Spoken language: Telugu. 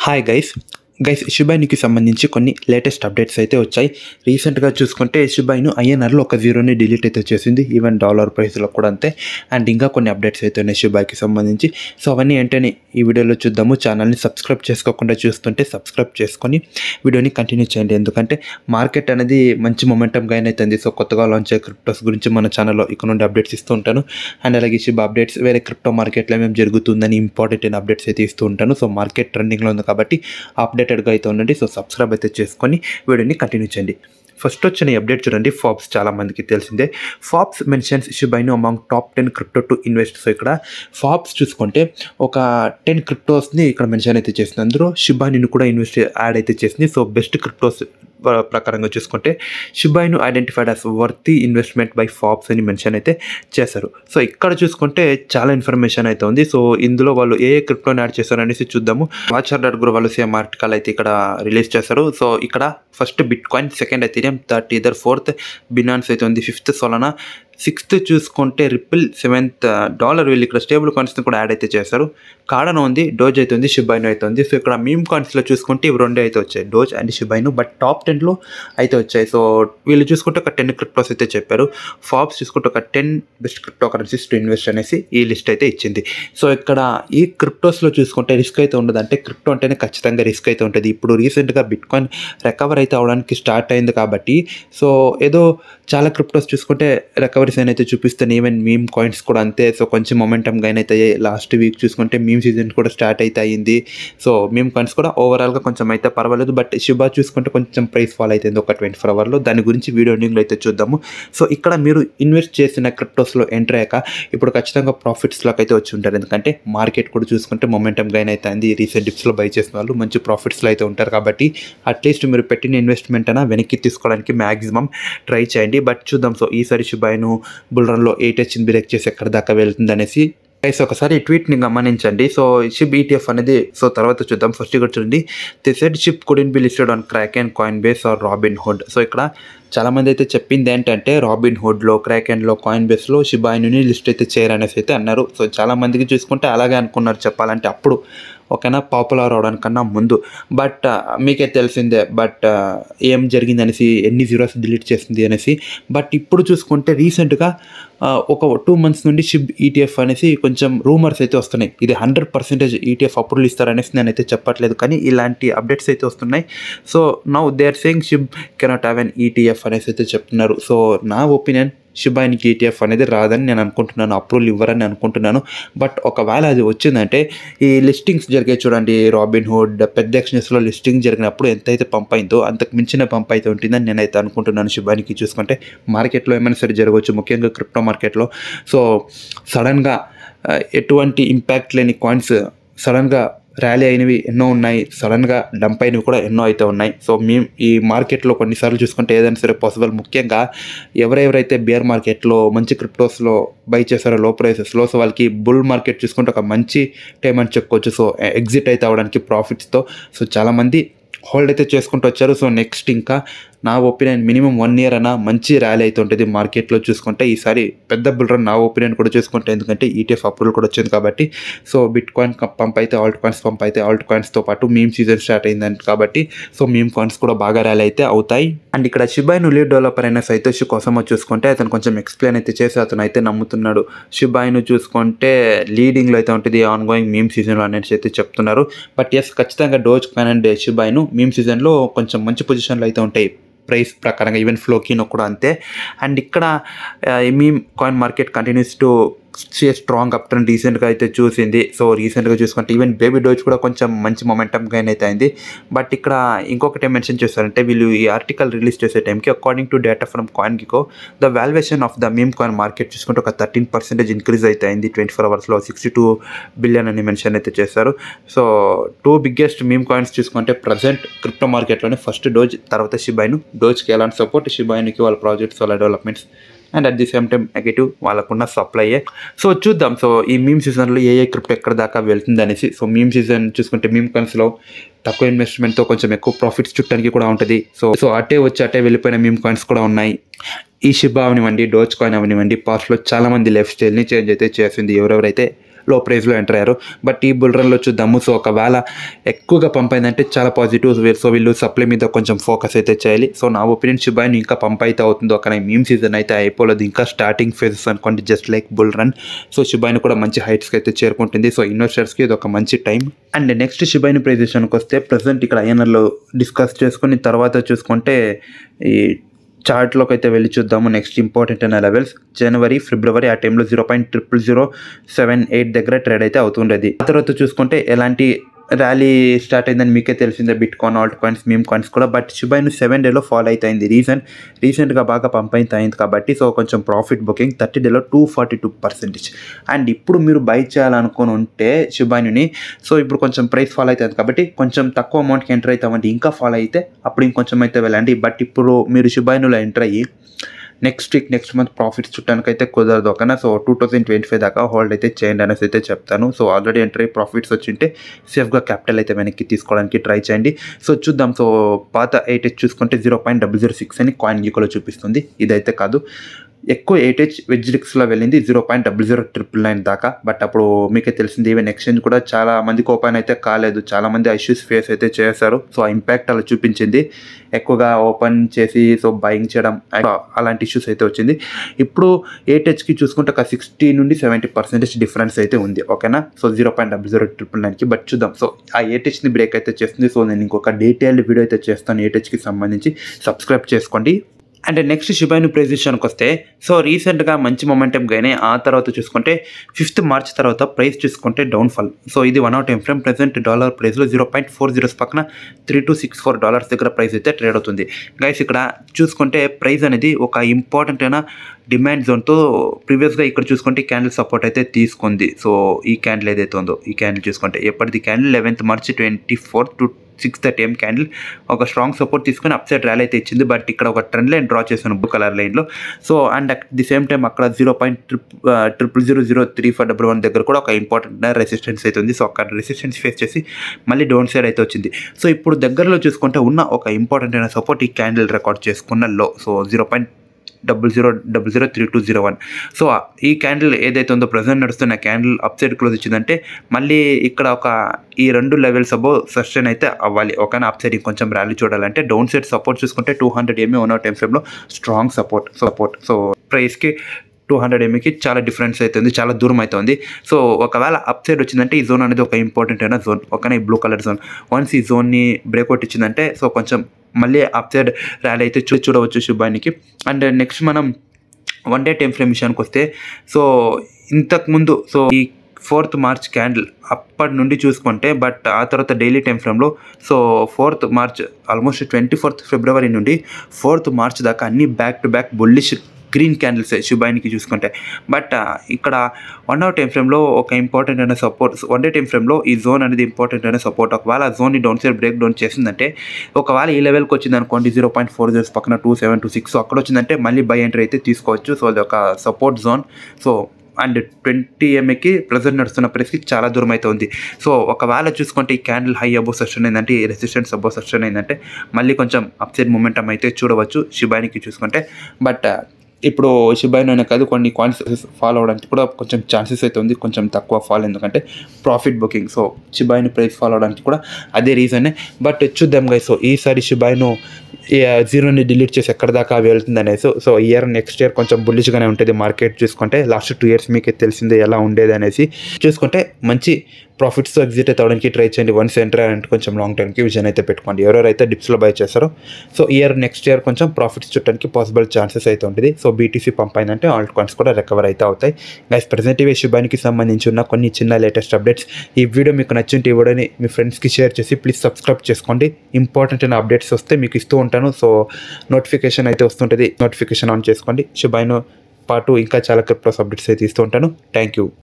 హాయ్ గైస్ గైస్ షిబాయినికి సంబంధించి కొన్ని లేటెస్ట్ అప్డేట్స్ అయితే వచ్చాయి రీసెంట్గా చూసుకుంటే షిబాయిను ఐఎన్ఆర్లో ఒక జీరోని డిలీట్ అయితే చేసింది ఈవెన్ డాలర్ ప్రైస్లో కూడా అంతే అండ్ ఇంకా కొన్ని అప్డేట్స్ అయితే ఉన్నాయి షిబాయికి సంబంధించి సో అవన్నీ ఏంటని ఈ వీడియోలో చూద్దాము ఛానల్ని సబ్స్క్రైబ్ చేసుకోకుండా చూస్తుంటే సబ్స్క్రైబ్ చేసుకొని వీడియోని కంటిన్యూ చేయండి ఎందుకంటే మార్కెట్ అనేది మంచి మొమెంటం గైన్ అవుతుంది సో కొత్తగా లాంచ్ అయ్యే క్రిప్టోస్ గురించి మన ఛానల్లో ఇక్కడ నుండి అప్డేట్స్ ఇస్తూ ఉంటాను అండ్ అలాగే షిబా అప్డేట్స్ వేరే క్రిప్టో మార్కెట్లో ఏమేమి జరుగుతుందని ఇంపార్టెంట్ అయిన అప్డేట్స్ అయితే ఇస్తూ ఉంటాను సో మార్కెట్ ట్రెండింగ్లో ఉంది కాబట్టి అప్డేటెడ్గా అయితే ఉండండి సో సబ్స్క్రైబ్ అయితే చేసుకొని వీడియోని కంటిన్యూ చేయండి ఫస్ట్ వచ్చిన ఈ అప్డేట్ చూడండి ఫాబ్స్ చాలా మందికి తెలిసిందే Forbes mentions Shiba Inu among top ten crypto to invest so ఇక్కడ ఫాబ్స్ చూసుకుంటే ఒక టెన్ క్రిప్టోస్ని ఇక్కడ మెన్షన్ అయితే చేసింది అందులో షిబాయిని కూడా ఇన్వెస్ట్ యాడ్ అయితే చేసింది సో బెస్ట్ క్రిప్టోస్ ప్రకారంగా చూసుకుంటే Shiba Inu identified as worthy investment by Forbes అని మెన్షన్ అయితే చేశారు సో ఇక్కడ చూసుకుంటే చాలా ఇన్ఫర్మేషన్ అయితే ఉంది సో ఇందులో వాళ్ళు ఏ ఏ క్రిప్టోని యాడ్ చేశారు అనేసి చూద్దాము వాచర్ డాట్ కూడా వాళ్ళు సేమ్ ఆర్టికల్ అయితే ఇక్కడ రిలీజ్ చేశారు సో ఇక్కడ first bitcoin second Ethereum third Tether fourth Binance అయితే ఉంది ఫిఫ్త్ సోలనా సిక్స్త్ చూసుకుంటే రిపిల్ సెవెంత్ డాలర్ వీళ్ళు ఇక్కడ స్టేబుల్ కాయిన్స్ని కూడా యాడ్ అయితే చేశారు కాడన ఉంది డోజ్ అయితే ఉంది షిబైను అయితే ఉంది సో ఇక్కడ మీమ్ కాయిన్స్లో చూసుకుంటే ఇవి రెండే అయితే వచ్చాయి Doge and Shiba Inu but top టెన్లో అయితే వచ్చాయి సో వీళ్ళు చూసుకుంటే ఒక టెన్ క్రిప్టోస్ అయితే చెప్పారు ఫాబ్స్ చూసుకుంటే ఒక ten best cryptocurrencies to invest అనేసి ఈ లిస్ట్ అయితే ఇచ్చింది సో ఇక్కడ ఈ క్రిప్టోస్లో చూసుకుంటే రిస్క్ అయితే ఉండదు అంటే క్రిప్టో అంటేనే ఖచ్చితంగా రిస్క్ అయితే ఉంటుంది ఇప్పుడు రీసెంట్గా బిట్ కాయిన్ రికవర్ అయితే అవడానికి స్టార్ట్ అయింది కాబట్టి సో ఏదో చాలా క్రిప్టోస్ చూసుకుంటే రికవరీస్ అయితే చూపిస్తాను ఈవెన్ మీమ్ కాయిన్స్ కూడా అంతే సో కొంచెం మొమెంటమ్ గైన్ అయితే లాస్ట్ వీక్ చూసుకుంటే మీమ్ సీజన్ కూడా స్టార్ట్ అయితే అయింది సో మీమ్ కాయిన్స్ కూడా ఓవరాల్గా కొంచెం అయితే పర్వాలేదు బట్ శుభ చూసుకుంటే కొంచెం ప్రైస్ ఫాల్ అవుతుంది ఒక ట్వంటీ ఫోర్ అవర్లో దాని గురించి వీడియో ఎండింగ్లో అయితే చూద్దాము సో ఇక్కడ మీరు ఇన్వెస్ట్ చేసిన క్రిప్టోస్లో ఎంటర్ అయ్యాక ఇప్పుడు ఖచ్చితంగా ప్రాఫిట్స్లోకి అయితే వచ్చి ఉంటారు ఎందుకంటే మార్కెట్ కూడా చూసుకుంటే మొమెంటమ్ గైన్ అవుతుంది రీసెంట్ డిప్స్లో బై చేసిన వాళ్ళు మంచి ప్రాఫిట్స్లో అయితే ఉంటారు కాబట్టి అట్లీస్ట్ మీరు పెట్టిన ఇన్వెస్ట్మెంట్ అయినా వెనక్కి తీసుకోవడానికి మ్యాక్సిమం ట్రై చేయండి బట్ చూద్దాం సో ఈసారి శుభాయిను బుల్ రన్లో ఎయిట్ వచ్చింది బ్రేక్ చేసి ఎక్కడ దాకా వెళ్తుంది అనేసి గైస్ ఒకసారి ఈ ట్వీట్ని గమనించండి సో షిప్ ఈటీఎఫ్ అనేది సో తర్వాత చూద్దాం ఫస్ట్ ఇక్కడ చూడండి the said Shib couldn't be listed on Kraken and Coinbase or Robinhood so ఇక్కడ చాలామంది అయితే చెప్పింది ఏంటంటే రాబిన్ హుడ్లో క్రాక్ అండ్లో కాయిన్ బేస్లో షిబాయిని లిస్ట్ అయితే చేయరనేసి అయితే అన్నారు సో చాలామందికి చూసుకుంటే అలాగే అనుకున్నారు చెప్పాలంటే అప్పుడు ఓకేనా పాపులర్ అవడానికన్నా ముందు బట్ మీకే తెలిసిందే బట్ ఏం జరిగింది అనేసి ఎన్ని జీరోస్ డిలీట్ చేసింది అనేసి బట్ ఇప్పుడు చూసుకుంటే రీసెంట్గా ఒక టూ మంత్స్ నుండి షిబ్ ఈటీఎఫ్ అనేసి కొంచెం రూమర్స్ అయితే వస్తున్నాయి ఇది హండ్రెడ్ పర్సెంటేజ్ ఈటీఎఫ్ అప్రూవల్ ఇస్తారనేసి నేనైతే చెప్పట్లేదు కానీ ఇలాంటి అప్డేట్స్ అయితే వస్తున్నాయి so now they are saying Shib cannot have an ETF అనేసి అయితే చెప్తున్నారు సో నా ఒపీనియన్ షిబాయినికి ఈటీఎఫ్ అనేది రాదని నేను అనుకుంటున్నాను అప్రూవల్ ఇవ్వరని అనుకుంటున్నాను బట్ ఒకవేళ అది వచ్చిందంటే ఈ లిస్టింగ్స్ జరిగే చూడండి రాబిన్ హుడ్ పెద్ద ఎక్స్చేంజెస్లో లిస్టింగ్ జరిగినప్పుడు ఎంతైతే పంప్ అయిందో అంతకు మించిన పంప్ అయితే ఉంటుందని నేనైతే అనుకుంటున్నాను షిబాయినికి చూసుకుంటే మార్కెట్లో ఏమైనా సరే జరగవచ్చు ముఖ్యంగా క్రిప్టో మార్కెట్లో సో సడన్గా ఎటువంటి ఇంపాక్ట్ లేని కాయిన్స్ సడన్గా ర్యాలీ అయినవి ఎన్నో ఉన్నాయి సడన్గా డంప్ అయినవి కూడా ఎన్నో అయితే ఉన్నాయి సో మేము ఈ మార్కెట్లో కొన్నిసార్లు చూసుకుంటే ఏదైనా సరే పాసిబుల్ ముఖ్యంగా ఎవరెవరైతే బియర్ మార్కెట్లో మంచి క్రిప్టోస్లో బై చేశారో లో ప్రైసెస్లో సో వాళ్ళకి బుల్ మార్కెట్ చూసుకుంటే ఒక మంచి టైం అని చెప్పుకోవచ్చు సో ఎగ్జిట్ అయితే అవడానికి ప్రాఫిట్స్తో సో చాలామంది హోల్డ్ అయితే చేసుకుంటూ వచ్చారు సో నెక్స్ట్ ఇంకా నా ఒపీనియన్ మినిమం వన్ ఇయర్ అన్న మంచి ర్యాలీ అయితే ఉంటుంది మార్కెట్లో చూసుకుంటే ఈసారి పెద్ద బుల్ రన్ నా ఒపీనియన్ కూడా చూసుకుంటే ఎందుకంటే ఈటీఎఫ్ అప్రూవల్ కూడా వచ్చింది కాబట్టి సో బిట్ కాయిన్ పంప్ అయితే ఆల్ట్ కాయిన్స్ పంప్ అయితే ఆల్ట్ కాయిన్స్తో పాటు మీమ్ సీజన్ స్టార్ట్ అయిందంట కాబట్టి సో మీమ్ కాయిన్స్ కూడా బాగా ర్యాలీ అయితే అవుతాయి అండ్ ఇక్కడ షిబాయిను లీడ్ డెవలపర్ అయిన సైతోషి కోసం చూసుకుంటే అతను కొంచెం ఎక్స్ప్లెయిన్ అయితే చేసి అతను అయితే నమ్ముతున్నాడు షిబాయిను చూసుకుంటే లీడింగ్లో అయితే ఉంటుంది ఆన్ గోయింగ్ మీమ్ సీజన్లో అనేసి అయితే చెప్తున్నారు బట్ ఎస్ ఖచ్చితంగా Dogecoin and Shiba Inu meme సీజన్లో కొంచెం మంచి పొజిషన్లో అయితే ఉంటాయి ప్రైస్ ప్రకారంగా ఈవెన్ ఫ్లోకినో కూడా అంతే అండ్ ఇక్కడ మీ coin market continues to say strong up trend రీసెంట్గా అయితే చూసింది సో రీసెంట్గా చూసుకుంటే ఈవెన్ బేబీ డోజ్ కూడా కొంచెం మంచి మొమెంటమ్ గైన్ అయితే అయింది బట్ ఇక్కడ ఇంకొకటి మెన్షన్ చేస్తారంటే వీళ్ళు ఈ ఆర్టికల్ రిలీజ్ చేసే టైంకి according to data from CoinGecko the valuation of the meme coin market చూసుకుంటే ఒక థర్టీన్ పర్సెంటేజ్ ఇంక్రీజ్ అయితే అయింది ట్వంటీ ఫోర్ అవర్స్లో సిక్స్టీ టూ బిలియన్ అని మెన్షన్ అయితే చేశారు so two biggest meme coins చూసుకుంటే ప్రజెంట్ క్రిప్టో మార్కెట్లోనే ఫస్ట్ డోజ్ తర్వాత షిబాయిను డోజ్కి ఎలాంటి సపోర్ట్ షిబాయినికి వాళ్ళ ప్రాజెక్ట్స్ వాళ్ళ developments and at the same time negative వాళ్ళకున్న సప్లైయే సో చూద్దాం సో ఈ మీమ్ సీజన్లో ఏ ఏ క్రిప్టో ఎక్కడ దాకా వెళ్తుంది అనేసి సో మీమ్ సీజన్ చూసుకుంటే మీమ్ కాయిన్స్లో తక్కువ ఇన్వెస్ట్మెంట్తో కొంచెం ఎక్కువ ప్రాఫిట్స్ చుట్టానికి కూడా ఉంటుంది సో సో అటే వచ్చి అటే వెళ్ళిపోయిన మీమ్ కాయిన్స్ కూడా ఉన్నాయి ఈ షిబా అవనివ్వండి డోజ్ కాయిన్ అవనివ్వండి పాస్ట్లో చాలామంది లైఫ్ స్టైల్ని చేంజ్ అయితే చేసింది ఎవరెవరైతే లో ప్రైస్లో ఎంటర్ అయ్యారు బట్ ఈ బుల్ రన్లో చూద్దాము సో ఒకవేళ ఎక్కువగా పంప్ అయిందంటే చాలా పాజిటివ్ సో వీళ్ళు సప్లై మీద కొంచెం ఫోకస్ అయితే చేయాలి సో నా ఒపీనియన్ షిబాయిన్ ఇంకా పంప్ అయితే అవుతుందో కానీ మీమ్ సీజన్ అయితే అయిపోలేదు ఇంకా స్టార్టింగ్ ఫేజెస్ అనుకోండి just like bull run so Shiba Inu కూడా మంచి హైట్స్కి అయితే చేరుకుంటుంది సో ఇన్వెస్టర్స్కి ఇది ఒక మంచి time and next Shiba Inu price విషయానికి వస్తే ప్రజెంట్ ఇక్కడ ఐఎన్ఆర్లో డిస్కస్ చేసుకుని తర్వాత చూసుకుంటే ఈ చార్ట్లోకి అయితే వెళ్ళి చూద్దాము నెక్స్ట్ ఇంపార్టెంట్ అయిన లెవెల్స్ జనవరి ఫిబ్రవరి ఆ టైంలో zero point triple zero seven eight దగ్గర ట్రేడ్ అయితే అవుతుండేది ఆ తర్వాత చూసుకుంటే ఎలాంటి ర్యాలీ స్టార్ట్ అయిందని మీకే తెలిసిందే bitcoin altcoins meme coins కూడా బట్ షిబాయిన్ సెవెన్ డేలో ఫాలో అయితే అయింది రీజన్ రీసెంట్గా బాగా పంప్ అయితే అయింది కాబట్టి సో కొంచెం ప్రాఫిట్ బుకింగ్ థర్టీ డేలో two forty two percentage and ఇప్పుడు మీరు బై చేయాలనుకుని ఉంటే షిబాయిని సో ఇప్పుడు కొంచెం ప్రైస్ ఫాలో అవుతుంది కాబట్టి కొంచెం తక్కువ అమౌంట్కి ఎంటర్ అవుతామంటే ఇంకా ఫాలో అయితే అప్పుడు ఇంకొంచెం అయితే వెళ్ళండి బట్ ఇప్పుడు మీరు షిబాయినులో ఎంటర్ అయ్యి next week next month profits చుట్టానికి అయితే కుదరదు ఓకేనా so two thousand twenty five దాకా హోల్డ్ అయితే చేయండి అనేసి అయితే చెప్తాను సో ఆల్రెడీ ఎంటర్ అయ్యి ప్రాఫిట్స్ వచ్చింటే సేఫ్గా క్యాపిటల్ అయితే వెనక్కి తీసుకోవడానికి ట్రై చేయండి సో చూద్దాం సో పాత ఎయిట్ హెచ్ చూసుకుంటే zero point double zero six అని కాయిన్ గీకోలో చూపిస్తుంది ఇదైతే కాదు ఎక్కువ ఎయిట్ హెచ్ వెజ్రిక్స్లో వెళ్ళింది zero point double zero triple nine దాకా బట్ అప్పుడు మీకే తెలిసింది ఈవెన్ ఎక్స్చేంజ్ కూడా చాలా మందికి ఓపెన్ అయితే కాలేదు చాలా మంది ఇష్యూస్ ఫేస్ అయితే చేశారు సో ఆ ఇంపాక్ట్ అలా చూపించింది ఎక్కువగా ఓపెన్ చేసి సో బయింగ్ చేయడం అలాంటి ఇష్యూస్ అయితే వచ్చింది ఇప్పుడు ఎయిట్ హెచ్కి చూసుకుంటే ఒక సిక్స్టీ నుండి సెవెంటీ పర్సెంటేజ్ డిఫరెన్స్ అయితే ఉంది ఓకేనా so zero point double zero triple నైన్కి బట్ చూద్దాం సో ఆ ఎయిట్ హెచ్ని బ్రేక్ అయితే చేస్తుంది సో నేను ఇంకొక డీటెయిల్డ్ వీడియో అయితే చేస్తాను ఎయిట్ హెచ్కి సంబంధించి సబ్స్క్రైబ్ చేసుకోండి అండ్ నెక్స్ట్ షిబాయిను ప్రైస్ విషయానికి వస్తే సో రీసెంట్గా మంచి మొమెంటం గానే ఆ తర్వాత చూసుకుంటే ఫిఫ్త్ మార్చ్ తర్వాత ప్రైస్ చూసుకుంటే డౌన్ఫాల్ సో ఇది one hour time frame present dollar ప్రైస్లో జీరో పాయింట్ ఫోర్ జీరోస్ పక్కన three two six four dollars దగ్గర ప్రైస్ అయితే ట్రేడ్ అవుతుంది గైస్ ఇక్కడ చూసుకుంటే ప్రైస్ అనేది ఒక ఇంపార్టెంట్ అయిన డిమాండ్ జోన్తో ప్రీవియస్గా ఇక్కడ చూసుకుంటే క్యాండిల్ సపోర్ట్ అయితే తీసుకుంది సో ఈ క్యాండిల్ ఏదైతే ఉందో ఈ క్యాండిల్ చూసుకుంటే ఎప్పటిది candle eleventh March twenty four two six thirty M candle ఒక స్ట్రాంగ్ సపోర్ట్ తీసుకొని అప్ సైడ్ ర్యాలీ అయితే ఇచ్చింది బట్ ఇక్కడ ఒక ట్రెండ్ లైన్ డ్రా చేశాను బ్లూ కలర్ లైన్లో so and at the same time అక్కడ zero point trip triple zero zero three five double one దగ్గర కూడా ఒక ఇంపార్టెంట్ రెసిస్టెన్స్ అయితే ఉంది సో అక్కడ రెసిస్టెన్స్ ఫేస్ చేసి మళ్ళీ డౌన్ సైడ్ అయితే వచ్చింది సో ఇప్పుడు దగ్గరలో చూసుకుంటే ఉన్న ఒక ఇంపార్టెంట్ అయిన సపోర్ట్ ఈ క్యాండిల్ రికార్డ్ చేసుకున్న low so zero point double zero double zero three two zero one so ఈ క్యాండిల్ ఏదైతే ఉందో ప్రజెంట్ నడుస్తున్న క్యాండిల్ అప్ సైడ్ క్లోజ్ ఇచ్చిందంటే మళ్ళీ ఇక్కడ ఒక ఈ రెండు లెవెల్స్ అబో సస్టైన్ అయితే అవ్వాలి ఒకనా అప్ సైడ్ ఇంకొంచెం ర్యాలీ చూడాలంటే డౌన్ సైడ్ సపోర్ట్ చూసుకుంటే two hundred MA one time ఫ్రేమ్లో స్ట్రాంగ్ సపోర్ట్ సపోర్ట్ సో ప్రైస్కి టూ హండ్రెడ్ ఎంఈకి చాలా డిఫరెన్స్ అవుతుంది చాలా దూరం అవుతుంది సో ఒకవేళ అప్ సైడ్ వచ్చిందంటే ఈ జోన్ అనేది ఒక ఇంపార్టెంట్ అయిన జోన్ ఒకనే ఈ బ్లూ కలర్ జోన్ వన్స్ ఈ జోన్ని బ్రేక్అవుట్ ఇచ్చిందంటే సో కొంచెం మళ్ళీ అప్ సైడ్ ర్యాలీ అయితే చూ చూడవచ్చు శుభానికి అండ్ నెక్స్ట్ మనం వన్ డే టైం ఫ్రేమ్ విషయానికి వస్తే సో ఇంతకుముందు సో ఈ ఫోర్త్ మార్చ్ క్యాండిల్ అప్పటి నుండి చూసుకుంటే బట్ ఆ తర్వాత డైలీ టైం ఫ్రేమ్లో so fourth March almost twenty fourth ఫిబ్రవరి నుండి ఫోర్త్ మార్చ్ దాకా అన్ని back to back bullish green candles శుభాయినికి చూసుకుంటే బట్ ఇక్కడ వన్ అవర్ టైం ఫ్రేమ్లో ఒక ఇంపార్టెంట్ అయిన సపోర్ట్ వన్ డే టైం ఫ్రేమ్లో ఈ జోన్ అనేది ఇంపార్టెంట్ అయిన సపోర్ట్ ఒకవేళ ఆ జోన్ని డౌన్ సైడ్ బ్రేక్ డౌన్ చేసిందంటే ఒకవేళ ఈ లెవెల్కి వచ్చింది అనుకోండి జీరో పాయింట్ ఫోర్ జీరోస్ పక్కన టూ సెవెన్ టూ సిక్స్ అక్కడ వచ్చిందంటే మళ్ళీ బై ఎంట్రీ అయితే తీసుకోవచ్చు సో అది ఒక support zone so and twenty ఎంఏకి ప్రజెంట్ నడుస్తున్న ప్రైస్కి చాలా దూరం అయితే ఉంది సో ఒకవేళ చూసుకుంటే ఈ క్యాండిల్ హై అబో సస్టైన్ అయిందంటే ఈ రెసిస్టెన్స్ అబో సస్టైన్ అయిందంటే మళ్ళీ కొంచెం అప్సైడ్ మూమెంటం అయితే చూడవచ్చు శిబాయినికి చూసుకుంటే బట్ ఇప్పుడు షిబాయిన్ అనే కాదు కొన్ని కాయిన్స్ ఫాలో అవడానికి కూడా కొంచెం ఛాన్సెస్ అయితే ఉంది కొంచెం తక్కువ ఫాల్ ఎందుకంటే profit booking so Shiba Inu price fall అవడానికి కూడా అదే రీజనే బట్ చూద్దాం గై సో ఈసారి షిబాయిను జీరోని డిలీట్ చేసి ఎక్కడ దాకా వెళ్తుంది అనేసి సో ఇయర్ నెక్స్ట్ ఇయర్ కొంచెం బుల్లిష్గానే ఉంటుంది మార్కెట్ చూసుకుంటే లాస్ట్ టూ ఇయర్స్ మీకు తెలిసిందే ఎలా ఉండేది అనేసి చూసుకుంటే మంచి ప్రాఫిట్స్తో ఎగ్జిట్ అయితే అవడానికి ట్రై చేయండి వన్స్ ఎంటర్ అంటే కొంచెం లాంగ్ టర్మ్కి విజన్ అయితే పెట్టుకోండి ఎవరెవరైతే డిప్స్లో బై చేస్తారో సో ఇయర్ నెక్స్ట్ ఇయర్ కొంచెం ప్రాఫిట్స్ చుట్టడానికి పాసిబుల్ ఛాన్సెస్ అయితే ఉంటుంది సో బీటీసీ పంప్ అయిందంటే ఆల్ట్ కాయిన్స్ కూడా రికవర్ అయితే అవుతాయి గైస్ ప్రజెంట్ ఇవే శుభానికి సంబంధించి ఉన్న కొన్ని చిన్న లేటెస్ట్ అప్డేట్స్ ఈ వీడియో మీకు నచ్చింటే ఇవ్వడని మీ ఫ్రెండ్స్కి షేర్ చేసి ప్లీజ్ సబ్స్క్రైబ్ చేసుకోండి ఇంపార్టెంట్ అయిన అప్డేట్స్ వస్తే మీకు ఇస్తూ ఉంటాను సో నోటిఫికేషన్ అయితే వస్తుంటుంది నోటిఫికేషన్ ఆన్ చేసుకోండి శుభాయిను పాటు ఇంకా చాలా క్రిప్టోస్ అప్డేట్స్ అయితే ఇస్తూ ఉంటాను థ్యాంక్ యూ